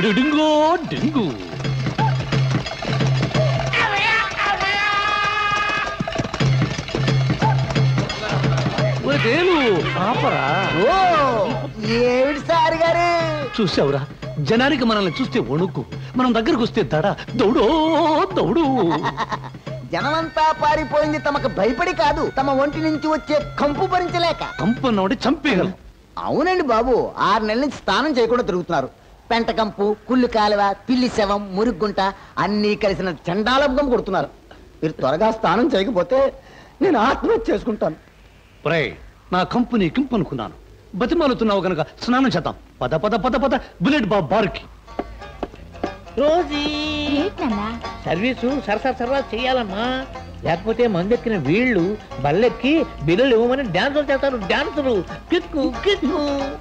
డింగో డింగు ఓ దేలు ఆపరా ఓ ఏమిటి సార్ గారు చూసావురా జనానికి మనల్ని చూస్తే వణుకు మనం దగ్గరకు వస్తే దడ దౌడో దౌడు జనమంతా పారిపోయింది తమకు భయపడి కాదు తమ ఒంటి నుంచి వచ్చే కంపు భరించలేక కంపన్నోడి చంపేయగలం అవునండి బాబు ఆరు నెలల నుంచి స్నానం చేయకుండా తిరుగుతున్నారు పెంట కంపు కుళ్ళు కాలువ పిల్లి శవం మురుగుంట అన్నీ కలిసిన చండాలభం కొడుతున్నారు మీరు త్వరగా స్నానం చేయకపోతే నేను ఆత్మహత్య చేసుకుంటాను ప్రే నా కంపెనీ కింపు అనుకున్నాను బతిమాలుతున్నావు గనక స్నానం చేద్దాం పద పద పద పద బుల్లెట్ బాబ్ బార్కి రోజీ ఏంటన్నా సర్వీసు సరసర సరదా చెయ్యాలమ్మా లేకపోతే మందెక్కిన వీళ్ళు బల్లెక్కి బిల్లులు ఇవ్వమని డాన్సులు చేస్తారు డాన్సులు కిక్కు కిక్కు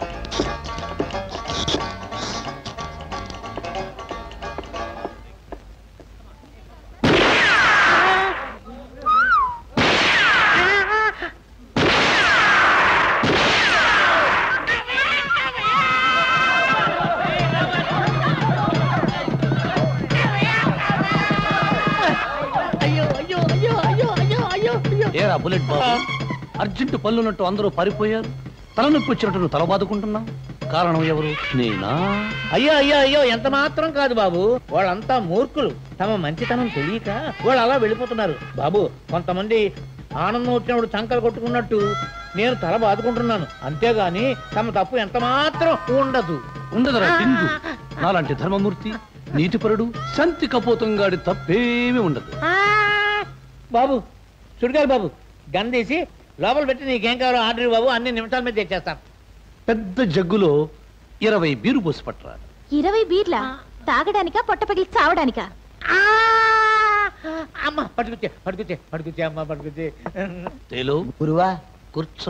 అయ్యో అయ్యో అయ్యో అయ్యో అయ్యో అయ్యో అయ్యో ఏరా బుల్లెట్ బాబు అర్జెంటు పళ్ళున్నట్టు అందరూ పారిపోయారు తలనొప్పి వచ్చినట్టు నువ్వు తల బాదుకుంటున్నావు కారణం ఎవరు నేనా అయ్యో అయ్యో అయ్యో ఎంత మాత్రం కాదు బాబు వాళ్ళంతా మూర్ఖులు తమ మంచితనం తెలియక వాళ్ళు అలా వెళ్ళిపోతున్నారు బాబు కొంతమంది ఆనందం వచ్చినప్పుడు చంకలు కొట్టుకున్నట్టు నేను తల బాదుకుంటున్నాను అంతేగాని తమ తప్పు ఎంత మాత్రం ఉండదు ఉండదురా డింగు నాలాంటి ధర్మమూర్తి నీతిపరుడు శాంతి కపోతంగాడి తప్పేమీ ఉండదు బాబు చుడిగారు బాబు గన్ తీసి లోపల పెట్టి నీకేం కావాలో ఆర్డర్ ఇవ్వు బాబు అన్ని నిమిషాల మీద తెచ్చేస్తాను పెద్ద జగ్గులో ఇరవై బీరు పోసి పట్టరా ఇరవై బీర్లా తాగడానికా పొట్ట పగిలి చావడానికా ఆ! అమ్మ పట్టుకొచ్చే పట్టుకొచ్చే పట్టుకొచ్చే అమ్మ పట్టుకొచ్చే తేలో గురువా కూర్చో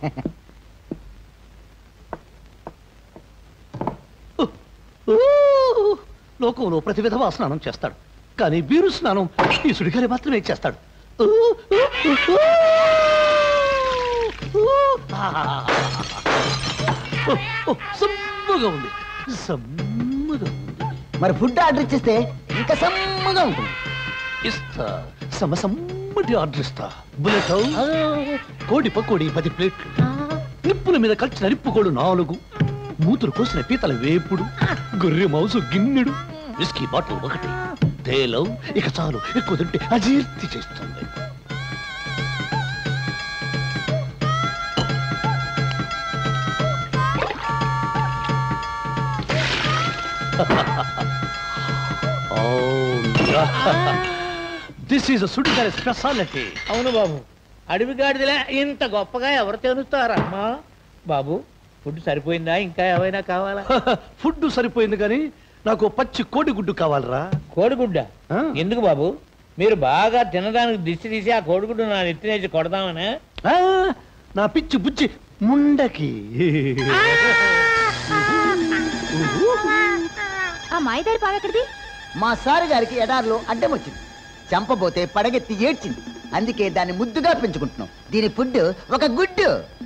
లోకంలో ప్రతి విధవా స్నానం చేస్తాడు కానీ బీరు స్నానం ఈ సుడిగాలి మాత్రమే చేస్తాడు సమ్మగా ఉంది సమ్మగా ఉంది మరి ఫుడ్ ఆర్డర్ ఇచ్చేస్తే ఇంకా సమ్మగా ఉంటుంది ఇస్తా సమ సమ్మటి ఆర్డర్ ఇస్తా బుల్లెట్ కోడి పకోడి పది ప్లేట్లు నిప్పుల మీద కలిసిన నిప్పుకోడు నాలుగు మూతులు కోసిన పీతల వేపుడు గొర్రె మౌసు గిన్నెడు విస్కీ బాటిల్ ఒకటి తేలం ఇక చాలు ఎక్కువ తింటే అజీర్తి చేస్తుంది దిస్ ఈస్ సుడిగారి స్పెషాలిటీ అవును బాబు అడవి గాడిదలే ఇంత గొప్పగా ఎవరు తెలుస్తారమ్మా బాబు ఫుడ్ సరిపోయిందా ఇంకా ఏమైనా కావాలా ఫుడ్ సరిపోయింది కానీ నాకు పచ్చి కోడి గుడ్డు కావాలరా కోడిగుడ్డ ఆ. ఎందుకు బాబు మీరు బాగా తినడానికి దిష్టి తీసి ఆ కోడిగుడ్డు నా నెత్తినేసి కొడదామనే ఆ, నా పిచ్చి బుచ్చి ముండకి ఆ మాయదారి పావెక్కడిది మా సారు గారికి ఎడారిలో అడ్డం వచ్చింది చంపబోతే పడగెత్తి ఏడ్చింది అందుకే దాన్ని ముద్దుగా పెంచుకుంటున్నాం దీని ఫుడ్ ఒక గుడ్డు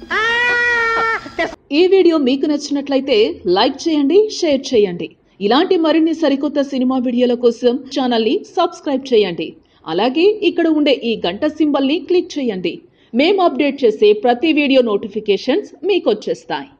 ఈ వీడియో మీకు నచ్చినట్లయితే లైక్ చేయండి షేర్ చేయండి ఇలాంటి మరిన్ని సరికొత్త సినిమా వీడియోల కోసం ఛానల్ని సబ్స్క్రైబ్ చేయండి అలాగే ఇక్కడ ఉండే ఈ గంట సింబల్ని క్లిక్ చేయండి మేము అప్డేట్ చేసే ప్రతి వీడియో నోటిఫికేషన్స్ మీకు వచ్చేస్తాయి